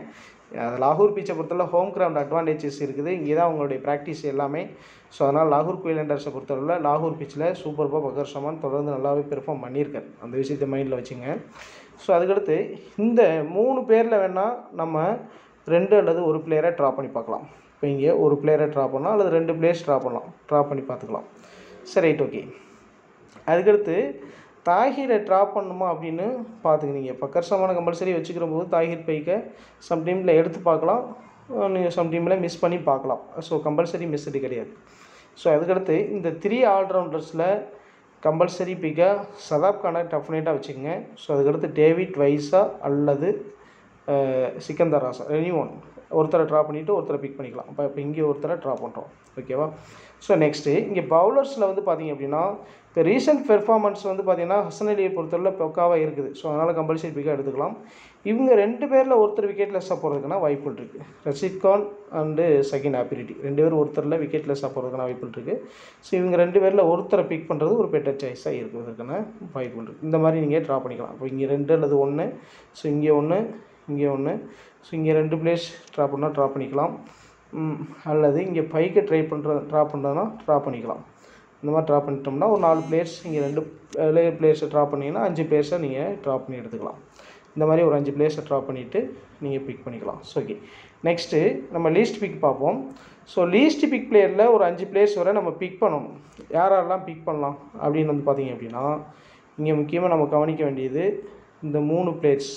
அது லாகூர் பீச்சை பொறுத்தவரை ஹோம் கிரவுண்ட் அட்வான்டேஜஸ் இருக்குது இங்கே தான் அவங்களுடைய ப்ராக்டிஸ் எல்லாமே ஸோ அதனால் லாகூர் குயிலண்டர்ஸை பொறுத்தவரை லாகூர் பீச்சில் சூப்பர்பாக பக்கர் சமான் தொடர்ந்து நல்லாவே பெர்ஃபார்ம் பண்ணியிருக்காரு அந்த விஷயத்தை மைண்டில் வச்சுங்க ஸோ அதுக்கடுத்து இந்த மூணு பேரில் வேணால் நம்ம ரெண்டு அல்லது ஒரு பிளேயரை ட்ரா பண்ணி பார்க்கலாம் இப்போ இங்கே ஒரு பிளேயரை ட்ரா பண்ணலாம் அல்லது ரெண்டு பிளேயர்ஸ் ட்ரா பண்ணலாம் ட்ரா பண்ணி பார்த்துக்கலாம் சரி ரைட் ஓகே அதுக்கடுத்து தாகிரை ட்ரா பண்ணணுமா அப்படின்னு பார்த்துக்கினீங்க பக்கர் சமான கம்பல்சரி வச்சுக்கிற போது தாகிர் பைக்கை சம்டைமில் எடுத்து பார்க்கலாம் நீங்கள் சம்டைமில் மிஸ் பண்ணி பார்க்கலாம் ஸோ கம்பல்சரி மிஸ்டு கிடையாது ஸோ அதுக்கடுத்து இந்த த்ரீ ஆல்ரவுண்டர்ஸில் கம்பல்சரி பிக்காக சதாப் கானை டெஃபினட்டாக வச்சுக்கோங்க ஸோ அதுக்கடுத்து டேவிட் வைஸா அல்லது uh, Sikandar Raza any one ஒருத்தரை ட்ரா பண்ணிவிட்டு ஒருத்தரை பிக் பண்ணிக்கலாம் அப்போ இப்போ இங்கே ஒருத்தரை ட்ரா பண்ணுறோம் ஓகேவா ஸோ நெக்ஸ்ட்டு இங்கே பவுலர்ஸில் வந்து பார்த்தீங்க அப்படின்னா இப்போ ரீசெண்ட் பெர்ஃபார்மன்ஸ் வந்து பார்த்தீங்கன்னா ஹசன் அலியை பொறுத்தவரை பக்காவாக இருக்குது ஸோ அதனால் கம்பல்சரி பிக்காக எடுத்துக்கலாம் இவங்க ரெண்டு பேரில் ஒருத்தர் விக்கெட் லெஸ்ஸாக போகிறதுக்கான வாய்ப்புகள் இருக்குது ரஷீத் கான் அண்டு செகண்ட் ஆப்பிரிட்டி ரெண்டு பேரும் ஒருத்தரில் விக்கெட் லெஸ்ஸாக போகிறதுக்கான வாய்ப்புகள் இருக்குது ஸோ இவங்க ரெண்டு பேரில் ஒருத்தரை பிக் பண்ணுறது ஒரு பெட்டர் சாய்ஸாக இருக்கிறதுக்கான வாய்ப்புகள் இருக்குது இந்த மாதிரி நீங்கள் ட்ரா பண்ணிக்கலாம் இப்போ இங்கே ரெண்டு அல்லது ஒன்று ஸோ இங்கே ஒன்று இங்கே ஒன்று ஸோ இங்கே ரெண்டு பிளேஸ் ட்ரா பண்ணால் ட்ரா பண்ணிக்கலாம் ம், அல்லது இங்கே பைக்கை ட்ரை பண்ணுற ட்ரா பண்ணுறதுனா ட்ரா பண்ணிக்கலாம் இந்த மாதிரி ட்ரா பண்ணிட்டோம்னா ஒரு நாலு பிளேயர்ஸ் இங்கே ரெண்டு பிளேயர்ஸை ட்ரா பண்ணிங்கன்னா அஞ்சு பிளேயர்ஸை நீங்கள் ட்ரா பண்ணி எடுத்துக்கலாம் இந்த மாதிரி ஒரு அஞ்சு பிளேயர்ஸை ட்ரா பண்ணிவிட்டு நீங்கள் பிக் பண்ணிக்கலாம் ஸோ ஓகே நெக்ஸ்ட்டு நம்ம லீஸ்ட் பிக் பார்ப்போம் ஸோ லீஸ்ட் பிக் பிளேயரில் ஒரு அஞ்சு பிளேயர்ஸ் வரை நம்ம பிக் பண்ணணும் யார் யாரெல்லாம் பிக் பண்ணலாம் அப்படின்னு வந்து பார்த்தீங்க அப்படின்னா இங்கே முக்கியமாக நம்ம கவனிக்க வேண்டியது இந்த மூணு பிளேயர்ஸ்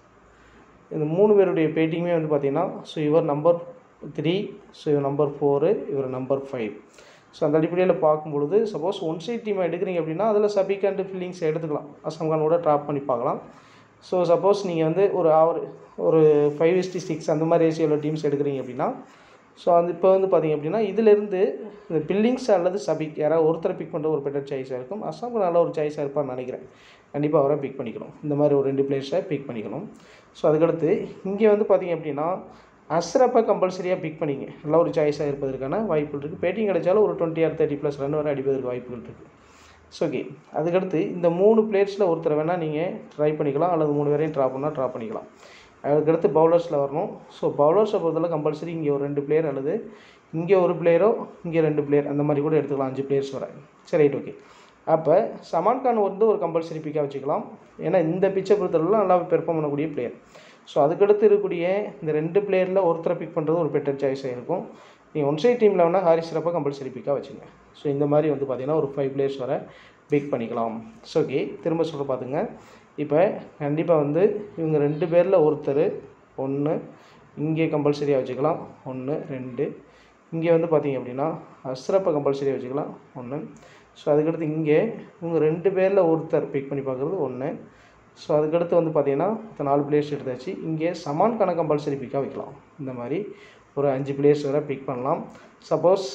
இந்த மூணு பேருடைய பேட்டிங்குமே வந்து பார்த்தீங்கன்னா ஸோ இவர் நம்பர் த்ரீ ஸோ இவர் நம்பர் ஃபோரு இவர் நம்பர் ஃபைவ் ஸோ அந்த அடிப்படையில் பார்க்கும்பொழுது சப்போஸ் ஒன் சைட் டீம் எடுக்கிறீங்க அப்படின்னா அதில் சபிக் அண்ட் ஃபீலிங்ஸ் எடுத்துக்கலாம் அசாம் கானோட ட்ராப் பண்ணி பார்க்கலாம் ஸோ சப்போஸ் நீங்கள் வந்து ஒரு ஆவர் ஒரு ஃபைவ் இஸ்டி சிக்ஸ் அந்த மாதிரி ரேஷியோவில் டீம்ஸ் எடுக்கிறீங்க அப்படின்னா ஸோ அது இப்போ வந்து பார்த்தீங்க அப்படின்னா இதிலிருந்து இந்த பில்லிங்ஸ் அல்லது சபிக் யாராவது ஒருத்தரை பிக் பண்ணுற ஒரு பெட்டர் சாய்ஸாக இருக்கும் அசாம் நல்ல ஒரு சாய்ஸாக இருப்பார்னு நினைக்கிறேன் கண்டிப்பாக அவரை பிக் பண்ணிக்கணும் இந்த மாதிரி ஒரு ரெண்டு பிளேயர்ஸை பிக் பண்ணிக்கணும் ஸோ அதுக்கடுத்து இங்கே வந்து பார்த்தீங்க அப்படின்னா அஸ்ரப்பை கம்பல்சரியாக பிக் பண்ணிங்க நல்ல ஒரு சாய்ஸாக இருப்பதற்கான வாய்ப்புகள் இருக்குது பேட்டிங் கிடைச்சாலும் ஒரு twenty or thirty plus run வரை அடிப்பதற்கு வாய்ப்புகள் இருக்குது ஸோ ஓகே அதுக்கடுத்து இந்த மூணு பிளேயர்ஸில் ஒருத்தரை வேணால் நீங்கள் ட்ரை பண்ணிக்கலாம் அல்லது மூணு பேரையும் ட்ரா பண்ணால் ட்ரா பண்ணிக்கலாம் அதுக்கடுத்து பவுலர்ஸில் வரணும் ஸோ பவுலர்ஸை பொறுத்தவரை கம்பல்சரி இங்கே ஒரு ரெண்டு பிளேயர் அல்லது இங்கே ஒரு பிளேயரோ இங்கே ரெண்டு பிளேயர் அந்த மாதிரி கூட எடுத்துக்கலாம் அஞ்சு பிளேயர்ஸ் வர சரி ரைட் ஓகே அப்போ சமான் கான் வந்து ஒரு கம்பல்சரி பிக்காக வச்சுக்கலாம் ஏன்னா இந்த பிச்சை பொறுத்தளவில் நல்லா பெர்ஃபார்ம் பண்ணக்கூடிய பிளேயர் ஸோ அதுக்கடுத்து இருக்கக்கூடிய இந்த ரெண்டு பிளேயரில் ஒருத்தரை பிக் பண்ணுறது ஒரு பெட்டர் சாய்ஸாக இருக்கும் நீங்கள் ஒன் சைட் டீமில் வேணால் ஹாரிஸ் ரப்பை கம்பல்சரி பிக்காக வச்சுங்க ஸோ இந்த மாதிரி வந்து பார்த்தீங்கன்னா ஒரு ஃபைவ் பிளேயர்ஸ் வர பிக் பண்ணிக்கலாம் ஸோ ஓகே திரும்ப சொல்ல பார்த்துங்க இப்போ கண்டிப்பாக வந்து இவங்க ரெண்டு பேரில் ஒருத்தர் ஒன்று இங்கே கம்பல்சரியாக வச்சுக்கலாம் ஒன்று ரெண்டு இங்கே வந்து பார்த்தீங்க அப்படின்னா அஸ்ரப்பை கம்பல்சரியாக வச்சுக்கலாம் ஒன்று ஸோ அதுக்கடுத்து இங்கே இவங்க ரெண்டு பேரில் ஒருத்தர் பிக் பண்ணி பார்க்குறது ஒன்று ஸோ அதுக்கடுத்து வந்து பார்த்தீங்கன்னா மொத்தம் நாலு பிளேயர்ஸ் எடுத்தாச்சு இங்கே சமான் கணக்கு கம்பல்சரி பிக்காக வைக்கலாம் இந்த மாதிரி ஒரு அஞ்சு பிளேயர்ஸ் வரை பிக் பண்ணலாம் சப்போஸ்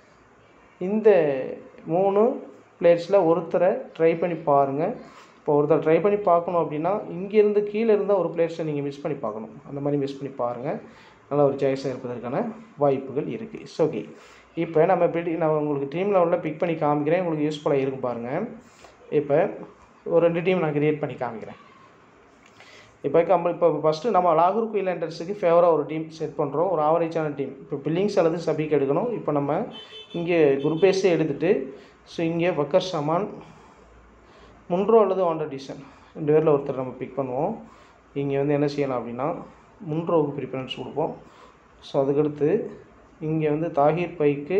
இந்த மூணு பிளேயர்ஸில் ஒருத்தரை ட்ரை பண்ணி பாருங்கள் இப்போ ஒருத்தர் ட்ரை பண்ணி பார்க்கணும் அப்படின்னா இங்கேருந்து கீழே இருந்தால் ஒரு பிளேயர்ஸை நீங்கள் மிஸ் பண்ணி பார்க்கணும் அந்த மாதிரி மிஸ் பண்ணி பாருங்கள் நல்ல ஒரு சாய்ஸாக இருப்பதற்கான வாய்ப்புகள் இருக்குது ஸோ ஓகே இப்போ நம்ம பிடி நான் உங்களுக்கு டீம் லெவலில் பிக் பண்ணி காமிக்கிறேன் உங்களுக்கு யூஸ்ஃபுல்லாக இருக்கும் பாருங்கள் இப்போ ஒரு ரெண்டு டீம் நான் கிரியேட் பண்ணி காமிக்கிறேன் இப்போ கம்ப இப்போ ஃபஸ்ட்டு நம்ம லாகூர் குயிலாண்டர்ஸுக்கு ஃபேவராக ஒரு டீம் செட் பண்ணுறோம் ஒரு ஆவரேஜான டீம் இப்போ பில்லிங்ஸ் அல்லது சபிக் எடுக்கணும் இப்போ நம்ம இங்கே குரூப்பேஸே எடுத்துகிட்டு ஸோ இங்கே வக்கர் சமான் முன்ரோ அல்லது வாண்டர் டிசன் ரெண்டு பேரில் ஒருத்தர் நம்ம பிக் பண்ணுவோம் இங்கே வந்து என்ன செய்யலாம் அப்படின்னா முன்ரோவுக்கு ப்ரிஃபரன்ஸ் கொடுப்போம் ஸோ அதுக்கடுத்து இங்கே வந்து தாகிர் பைக்கு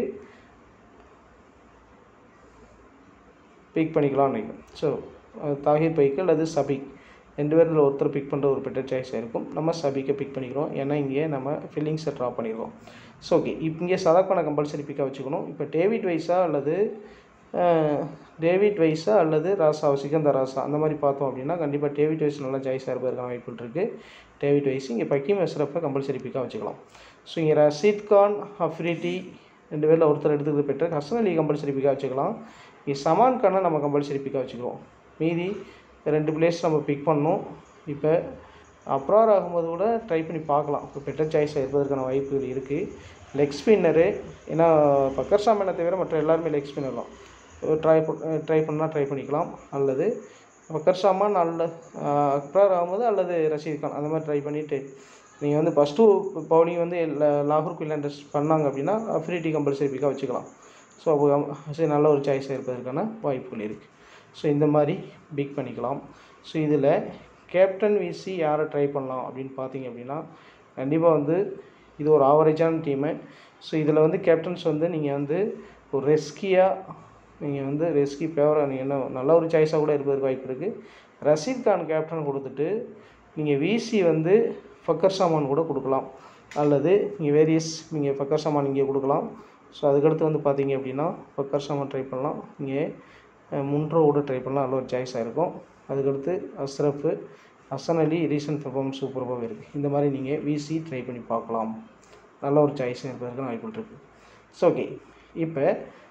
பிக் பண்ணிக்கலாம்னு நினைக்கிறேன் ஸோ தாகிர் பைக்கு அல்லது சபிக் ரெண்டு பேரில் ஒருத்தர் பிக் பண்ணுற ஒரு பெட்டர் சாய்ஸாக இருக்கும் நம்ம சபிக்கை பிக் பண்ணிக்கிறோம் ஏன்னா இங்கே நம்ம ஃபில்லிங்ஸை ட்ரா பண்ணிடுறோம் ஸோ ஓகே இப்போ இங்கே சதாக்கான கம்பல்சரி பிக்காக வச்சுக்கணும் இப்போ டேவிட் வைஸா அல்லது அஹ், டேவிட் வைஸா அல்லது ராசா சிகந்தர் ராசா அந்த மாதிரி பார்த்தோம் அப்படின்னா கண்டிப்பாக டேவிட் வைஸ் நல்ல சாய்ஸாக இருப்பதற்கான வாய்ப்புகள் இருக்குது டேவிட் வைஸ் இங்கே பக்கிம் எஸ்ரப்பை கம்பல்சரி பிக்காக வச்சுக்கலாம் ஸோ இங்கே ரஷீத் கான் அஃப்ரிட்டி ரெண்டு பேரில் ஒருத்தர் எடுத்துக்கிறது பெட்டர் ஹசன் அலி கம்பல்சரி பிக்காக வச்சுக்கலாம் இங்கே சமான் கானை நம்ம கம்பல்சரி பிக்காக வச்சுக்கிறோம் மீதி ரெண்டு பிளேஸ் நம்ம பிக் பண்ணோம் இப்போ அப்ரார் ஆகும்போது கூட ட்ரை பண்ணி பார்க்கலாம் இப்போ பெட்டர் சாய்ஸாக இருப்பதற்கான வாய்ப்புகள் இருக்குது லெக் ஸ்பின்னரு ஏன்னா பக்கர் சாமனை தவிர மற்ற எல்லாருமே லெக் ஸ்பின்னர் தான் ட்ரை ட்ரை பண்ணால் ட்ரை பண்ணிக்கலாம் அல்லது பக்கர் சாமான் அல்ல அக்ரார் ஆகும்போது அல்லது ரஷீத் கான் அந்த மாதிரி ட்ரை பண்ணிவிட்டு நீங்கள் வந்து ஃபஸ்ட்டு பவுலிங் வந்து ல- லாகூர் குயிலாண்டர்ஸ் பண்ணாங்க அப்படின்னா அஃபினிட்டி கம்பல்சரி பிக்காக வச்சுக்கலாம் ஸோ அப்போ சரி நல்ல ஒரு சாய்ஸாக இருப்பதற்கான வாய்ப்புகள் இருக்குது ஸோ இந்த மாதிரி பிக் பண்ணிக்கலாம் ஸோ இதில் கேப்டன் விசி யாரை ட்ரை பண்ணலாம் அப்படின்னு பார்த்தீங்க அப்படின்னா கண்டிப்பாக வந்து இது ஒரு ஆவரேஜான டீமு ஸோ இதில் வந்து கேப்டன்ஸ் வந்து நீங்கள் வந்து ஒரு ரெஸ்கியாக நீங்கள் வந்து ரெஸ்கி ஃபேவராக நீங்கள் என்ன நல்ல ஒரு சாய்ஸாக கூட இருப்பதற்கு வாய்ப்பு இருக்குது ரஷீத் கான் கேப்டன் கொடுத்துட்டு நீங்கள் விசி வந்து ஃபக்கர் சாமான் கூட கொடுக்கலாம் அல்லது நீங்கள் வேரியஸ் நீங்கள் ஃபக்கர் சாமான் இங்கே கொடுக்கலாம் ஸோ அதுக்கடுத்து வந்து பார்த்தீங்க அப்படின்னா ஃபக்கர் சாமான் ட்ரை பண்ணலாம் நீங்கள் முன்ரோவோட ட்ரை பண்ணலாம் நல்ல ஒரு சாய்ஸாக இருக்கும் அதுக்கடுத்து அஸ்ரஃபு ஹசன் அலி ரீசன்ட் பெர்ஃபார்மன்ஸ் சூப்பராகவே இருக்குது இந்த மாதிரி நீங்கள் விசி ட்ரை பண்ணி பார்க்கலாம் நல்ல ஒரு சாய்ஸ் இருப்பதற்கு வாய்ப்புகள் இருக்குது ஸோ ஓகே இப்போ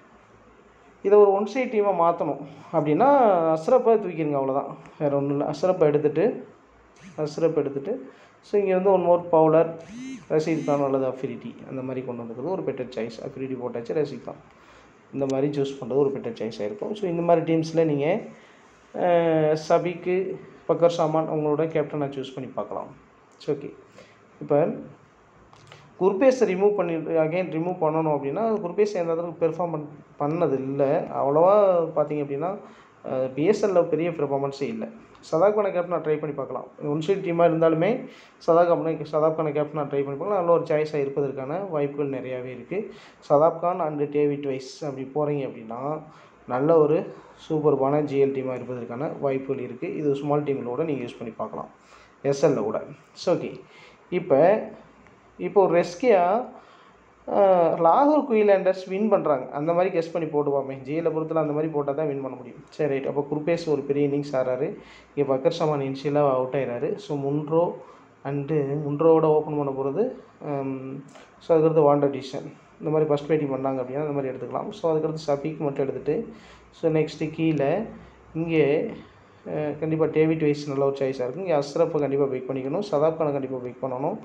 இதை ஒரு ஒன் சைட் டீமாக மாற்றணும் அப்படின்னா அஸ்ரப்பை தூக்கிடுங்க அவ்வளோதான் வேறு ஒன்றும் இல்லை அஸ்ரப்பை எடுத்துகிட்டு அஸ்ரப் எடுத்துகிட்டு ஸோ இங்கே வந்து one more bowler Rashid Khan அல்லது அஃபிரிட்டி அந்த மாதிரி கொண்டு வந்துக்கிறது ஒரு பெட்டர் சாய்ஸ் அஃபிரிட்டி போட்டாச்சு ரசீத் கான் இந்த மாதிரி சூஸ் பண்ணுறது ஒரு பெட்டர் சாய்ஸாக இருக்கும் ஸோ இந்த மாதிரி டீம்ஸில் நீங்கள் சபிக்கு பக்கர் சாமான் அவங்களோட கேப்டனை சூஸ் பண்ணி பார்க்கலாம் ஸோ ஓகே இப்போ குர்பேஸை ரிமூவ் பண்ணி அகைன் ரிமூவ் பண்ணணும் அப்படின்னா குர்பேஸ் எந்த அளவுக்கு பெர்ஃபார்ம் பண் பண்ணது இல்லை அவ்வளோவா பார்த்தீங்க அப்படின்னா பிஎஸ்எல்ல பெரிய பெர்ஃபார்மன்ஸே இல்லை சதாப் கான கேப்டனை ட்ரை பண்ணி பார்க்கலாம் ஒன் சைட் டீமாக இருந்தாலுமே சதாப் கானை சதாப் கான கேப்டனை ட்ரை பண்ணி பார்க்கலாம் நல்ல ஒரு சாய்ஸாக இருப்பதற்கான வாய்ப்புகள் நிறையாவே இருக்குது Shadab Khan and David Wiese அப்படி போகிறீங்க அப்படின்னா நல்ல ஒரு சூப்பர்பான ஜிஎல் டீமாக இருப்பதற்கான வாய்ப்புகள் இருக்குது இது ஸ்மால் டீமில் கூட நீங்கள் யூஸ் பண்ணி பார்க்கலாம் எஸ்எல்ல கூட ஸோ ஓகே இப்போ இப்போ ஒரு ரெஸ்கியாக லாகூர் குயிலாண்டர்ஸ் வின் பண்ணுறாங்க அந்த மாதிரி கெஸ் பண்ணி போடுவாமே ஜியில் பொறுத்தல அந்த மாதிரி போட்டால் தான் வின் பண்ண முடியும் சரி ரைட் அப்போ குர்பேஸ் ஒரு பெரிய இன்னிங்ஸ் ஆடுறாரு இங்கே பக்கர் சமான் இனிஷியலாக அவுட் ஆயிடுறாரு ஸோ முன்ரோ அண்டு முன்ரோவோட ஓப்பன் பண்ண போகிறது ஸோ அதுக்கடுத்து வாண்டர் டிஷன் இந்த மாதிரி ஃபஸ்ட் பேட்டிங் பண்ணாங்க அப்படின்னா அந்த மாதிரி எடுத்துக்கலாம் ஸோ அதுக்கடுத்து சபிக் மட்டும் எடுத்துகிட்டு ஸோ நெக்ஸ்ட்டு கீழே இங்கே கண்டிப்பாக டேவிட் வைஸ் நல்ல ஒரு சாய்ஸாக இருக்கும் இங்கே அஸ்ரப்பை கண்டிப்பாக பிக் பண்ணிக்கணும் சதாப் கானை கண்டிப்பாக பிக் பண்ணணும்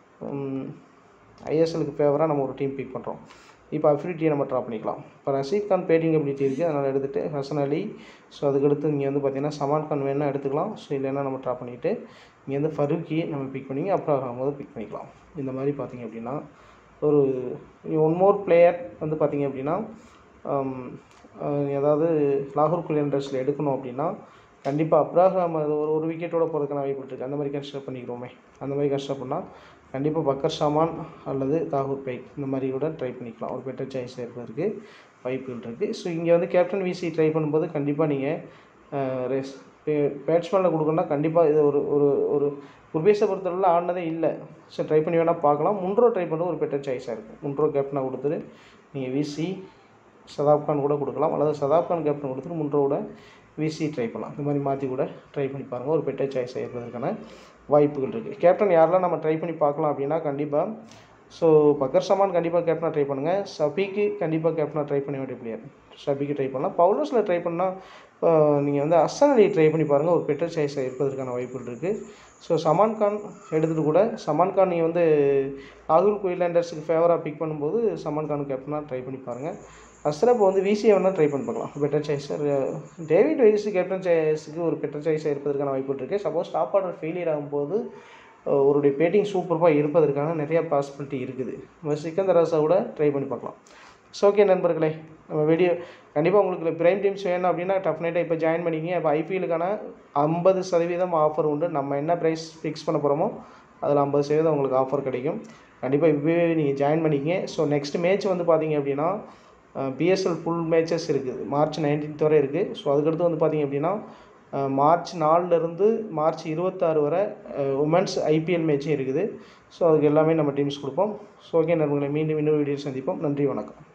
ஐஎஸ்எலுக்கு ஃபேவராக நம்ம ஒரு டீம் பிக் பண்ணுறோம் இப்போ அஃபினிட்டியை நம்ம ட்ரா பண்ணிக்கலாம் இப்போ ரஷீத் கான் பேட்டிங் எபிலிட்டி இருக்குது அதனால் எடுத்துகிட்டு ஹசன் அலி ஸோ அதுக்கடுத்து இங்கே வந்து பார்த்தீங்கன்னா சமான் கான் வேணால் எடுத்துக்கலாம் ஸோ இல்லைன்னா நம்ம ட்ரா பண்ணிவிட்டு இங்கே வந்து ஃபருக்கி நம்ம பிக் பண்ணிங்க அப்புறம் ஆகும்போது பிக் பண்ணிக்கலாம் இந்த மாதிரி பார்த்தீங்க அப்படின்னா ஒரு ஒன் மோர் பிளேயர் வந்து பார்த்தீங்க அப்படின்னா ஆம், அஹ், ஏதாவது லாகூர் குலியண்டர்ஸில் எடுக்கணும் அப்படின்னா கண்டிப்பாக அப்ராஹாம் அது ஒரு ஒரு விக்கெட்டோட போகிறதுக்கான வாய்ப்பு இருக்குது அந்த மாதிரி கன்சிடர் பண்ணிக்கிறோமே அந்த மாதிரி கன்சிடர் பண்ணால் கண்டிப்பாக பக்கர் சாமான் அல்லது தாகூர் பைக் இந்த மாதிரி கூட ட்ரை பண்ணிக்கலாம் ஒரு பெட்டர் சாய்ஸ் இருப்பதற்கு வாய்ப்புகள் இருக்குது ஸோ இங்கே வந்து கேப்டன் விசி ட்ரை பண்ணும்போது கண்டிப்பாக நீங்கள் ரேஸ் பேட்ஸ்மேனில் கொடுக்கணும்னா கண்டிப்பாக இது ஒரு ஒரு ஒரு குர்பேஸை பொறுத்தளவில் ஆடினதே இல்லை ஸோ ட்ரை பண்ணி வேணால் பார்க்கலாம் முன்ரோ ட்ரை பண்ணுறது ஒரு பெட்டர் சாய்ஸாக இருக்கும் முன்ரோ கேப்டனாக கொடுத்துட்டு நீங்கள் விசி சதாப் கான் கூட கொடுக்கலாம் அல்லது சதாப் கான் கேப்டன் கொடுத்துட்டு முன்ரோட விசி ட்ரை பண்ணலாம் இந்த மாதிரி மாற்றி கூட ட்ரை பண்ணி பாருங்கள் ஒரு பெட்டர் சாய்ஸாக இருப்பதற்கான வாய்ப்புகள் இருக்குது கேப்டன் யாரெல்லாம் நம்ம ட்ரை பண்ணி பார்க்கலாம் அப்படின்னா கண்டிப்பாக ஸோ பக்கர் சமான் கண்டிப்பாக கேப்டனாக ட்ரை பண்ணுங்கள் சபிக்கு கண்டிப்பாக கேப்டனாக ட்ரை பண்ண வேண்டிய பிளேயர் சபிக்கு ட்ரை பண்ணலாம் பவுலர்ஸில் ட்ரை பண்ணால் நீங்கள் வந்து அஸ்ஸன் அலி ட்ரை பண்ணி பாருங்கள் ஒரு பெட்டர் சாய்ஸாக இருப்பதற்கான வாய்ப்புகள் இருக்குது ஸோ சமான் கான் எடுத்துகிட்டு கூட சமான் கான் நீங்கள் வந்து ராகுல் குயிலாண்டர்ஸுக்கு ஃபேவராக பிக் பண்ணும்போது சமான் கான் கேப்டனாக ட்ரை பண்ணி பாருங்கள் அஸ்ரப் வந்து விசிஏ வேணால் ட்ரை பண்ணி பார்க்கலாம் பெட்டர் சாய்ஸாக டேவிட் வைஸ் கேப்டன் சாய்ஸுக்கு ஒரு பெட்டர் சாய்ஸாக இருப்பதற்கான வாய்ப்பு இருக்குது சப்போஸ் டாப் ஆர்டர் ஃபெயிலியர் ஆகும்போது அஹ், அவருடைய பேட்டிங் சூப்பராக இருப்பதற்கான நிறையா பாசிபிலிட்டி இருக்குது நம்ம சிக்கந்தர் ராசா கூட ட்ரை பண்ணி பார்க்கலாம் ஸோ ஓகே நண்பர்களே நம்ம வீடியோ கண்டிப்பாக உங்களுக்கு ப்ரைம் டீம்ஸ் வேணும் அப்படின்னா டஃப் நைட்டாக இப்போ ஜாயின் பண்ணிக்கிங்க இப்போ ஐபிஎலுக்கான ஐம்பது சதவீதம் ஆஃபர் உண்டு நம்ம என்ன ப்ரைஸ் ஃபிக்ஸ் பண்ண போகிறோமோ அதில் ஐம்பது சதவீதம் உங்களுக்கு ஆஃபர் கிடைக்கும் கண்டிப்பாக இப்போவே நீங்கள் ஜாயின் பண்ணிக்கிங்க ஸோ நெக்ஸ்ட் மேட்ச் வந்து பார்த்தீங்க அப்படின்னா பிஎஸ்எல் ஃபுல் மேட்சஸ் இருக்குது மார்ச் நைன்டீன்த் வரை இருக்குது ஸோ அதுக்கடுத்து வந்து பார்த்தீங்க அப்படின்னா அஹ், மார்ச் நாலுலேருந்து மார்ச் இருபத்தாறு வரை உமன்ஸ் ஐபிஎல் மேட்சும் இருக்குது ஸோ அதுக்கு எல்லாமே நம்ம டீம்ஸ் கொடுப்போம் ஸோ ஓகே நண்பர்களை மீண்டும் இன்னொரு வீடியோ சந்திப்போம் நன்றி வணக்கம்